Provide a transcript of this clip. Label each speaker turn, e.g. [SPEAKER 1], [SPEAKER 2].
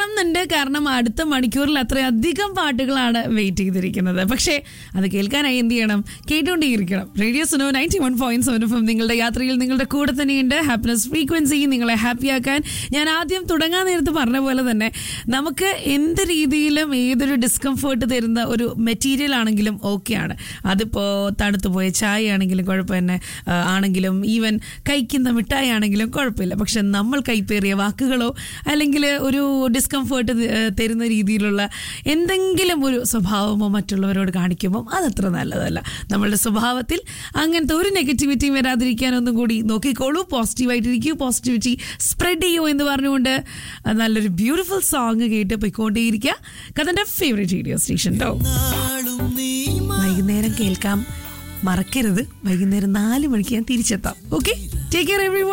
[SPEAKER 1] കേൾക്കണം എന്നുണ്ട് കാരണം അടുത്ത മണിക്കൂറിൽ അത്രയധികം പാട്ടുകളാണ് വെയിറ്റ് ചെയ്തിരിക്കുന്നത് പക്ഷേ അത് കേൾക്കാനായി എന്ത് ചെയ്യണം കേട്ടുകൊണ്ടേയിരിക്കണം radio Suno ninety one point seven F നിങ്ങളുടെ യാത്രയിൽ നിങ്ങളുടെ കൂടെ തന്നെയുണ്ട് ഹാപ്പിനെസ് ഫ്രീക്വൻസി നിങ്ങളെ ഹാപ്പിയാക്കാൻ ഞാൻ ആദ്യം തുടങ്ങാൻ നേരത്ത് പറഞ്ഞ പോലെ തന്നെ നമുക്ക് എന്ത് രീതിയിലും ഏതൊരു ഡിസ്കംഫേർട്ട് തരുന്ന ഒരു മെറ്റീരിയൽ ആണെങ്കിലും ഓക്കെയാണ് അതിപ്പോൾ തണുത്തു പോയ ചായ ആണെങ്കിലും കുഴപ്പം തന്നെ ആ, ആണെങ്കിലും ഈവൻ കഴിക്കുന്ന മിഠായി ആണെങ്കിലും കുഴപ്പമില്ല പക്ഷെ നമ്മൾ കൈപ്പേറിയ വാക്കുകളോ അല്ലെങ്കിൽ ഒരു ഡിസ്കംഫേർട്ട് തരുന്ന രീതിയിലുള്ള എന്തെങ്കിലും ഒരു സ്വഭാവമോ മറ്റുള്ളവരോട് കാണിക്കുമ്പോൾ അതത്ര നല്ലതല്ല നമ്മളുടെ സ്വഭാവത്തിൽ അങ്ങനത്തെ ഒരു നെഗറ്റിവിറ്റിയും വരാതിരിക്കാൻ ഒന്നും കൂടി നോക്കിക്കോളൂ പോസിറ്റീവായിട്ടിരിക്കൂ പോസിറ്റിവിറ്റി സ്പ്രെഡ് ചെയ്യൂ എന്ന് പറഞ്ഞുകൊണ്ട് നല്ലൊരു ബ്യൂട്ടിഫുൾ സോങ് കേട്ട് പോയിക്കൊണ്ടേയിരിക്കുക കഥൻ്റെ ഫേവറേറ്റ് റേഡിയോ സ്റ്റേഷൻ കേട്ടോ വൈകുന്നേരം കേൾക്കാം മറക്കരുത് വൈകുന്നേരം നാല് മണിക്ക് ഞാൻ തിരിച്ചെത്താം ഓക്കെ ടേക്ക് കെയർ എവറി